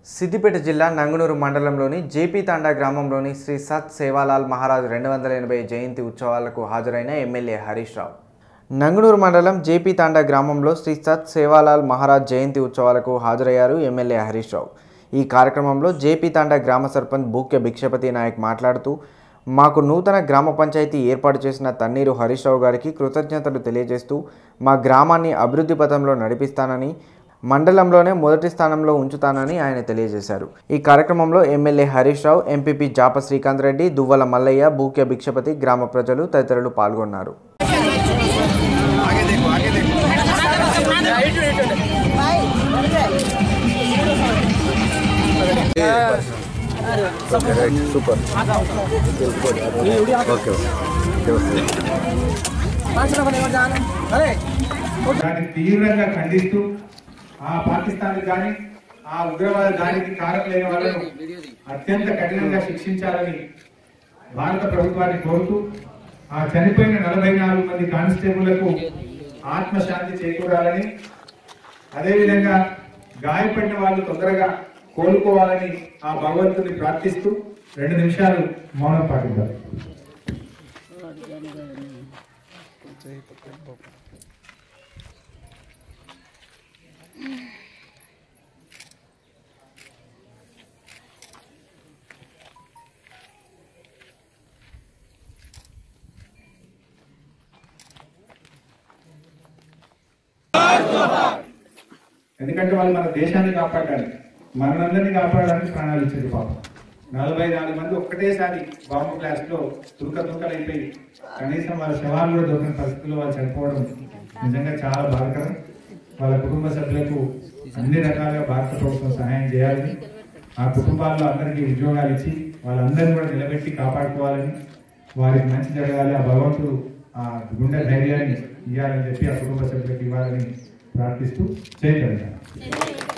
సిద్దిపేట జిల్లా నంగునూరు మండలంలోని జేపీ తాండా గ్రామంలోని శ్రీ సత్ సేవాలాల్ మహారాజ్ రెండు వందల ఎనభై జయంతి ఉత్సవాలకు హాజరైన ఎమ్మెల్యే హరీష్ రావు నంగునూరు మండలం జేపీ తాండా గ్రామంలో శ్రీ సత్ సేవాలాల్ మహారాజ్ జయంతి ఉత్సవాలకు హాజరయ్యారు ఎమ్మెల్యే హరీష్ రావు ఈ కార్యక్రమంలో జేపీ తాండా గ్రామ సర్పంచ్ బూక్య భిక్షపతి నాయక్ మాట్లాడుతూ మాకు నూతన గ్రామ పంచాయతీ ఏర్పాటు చేసిన తన్నీరు హరీష్ రావు గారికి కృతజ్ఞతలు తెలియజేస్తూ మా గ్రామాన్ని అభివృద్ధి పథంలో నడిపిస్తానని మండలంలోనే మొదటి స్థానంలో ఉంచుతానని ఆయన తెలియజేశారు ఈ కార్యక్రమంలో ఎమ్మెల్యే హరీష్ రావు ఎంపీపీ జాప శ్రీకాంత్ రెడ్డి దువ్వల మల్లయ్య బూక్య భిక్షపతి గ్రామ ప్రజలు తదితరులు పాల్గొన్నారు సూపర్ ఓకే దాన్ని తీవ్రంగా ఖండిస్తూ ఆ పాకిస్తాన్ కానీ ఆ ఉగ్రవాద దాడికి కారకులైన వాళ్ళను అత్యంత కఠినంగా శిక్షించాలని భారత ప్రభుత్వాన్ని కోరుతూ ఆ చనిపోయిన నలభై నాలుగు మంది కానిస్టేబుళ్లకు ఆత్మశాంతి చేకూరాలని అదేవిధంగా గాయపడిన వాళ్ళు తొందరగా కోలుకోవాలని ఆ భగవంతుని ప్రార్థిస్తూ రెండు నిమిషాలు మౌనం పాటిద్దాం ఎందుకంటే వాళ్ళు మన దేశాన్ని కాపాడడానికి మనందరినీ కాపాడడానికి ప్రాణాలు ఇచ్చారు పాపం నలభై నాలుగు మంది ఒక్కటేసారి బాంబు క్లాస్ లో తుర్క తుర్కలైపోయి కనీసం వాళ్ళ శవాలు కూడా దొరికిన పరిస్థితుల్లో వాళ్ళు చనిపోవడం నిజంగా చాలా బాధకరం వాళ్ళ కుటుంబ సభ్యులకు అన్ని రకాలుగా భారత ప్రభుత్వం సహాయం చేయాలని ఆ కుటుంబాల్లో అందరికీ ఉద్యోగాలు ఇచ్చి వాళ్ళందరినీ కూడా నిలబెట్టి కాపాడుకోవాలని వారికి మంచి జరగాలి ఆ భగవంతుడు ఆ గుండె ధైర్యాన్ని ఇవ్వాలని చెప్పి ఆ కుటుంబ సభ్యులకు ఇవ్వాలని ప్రార్థిస్తూ చేయగలుగుతాను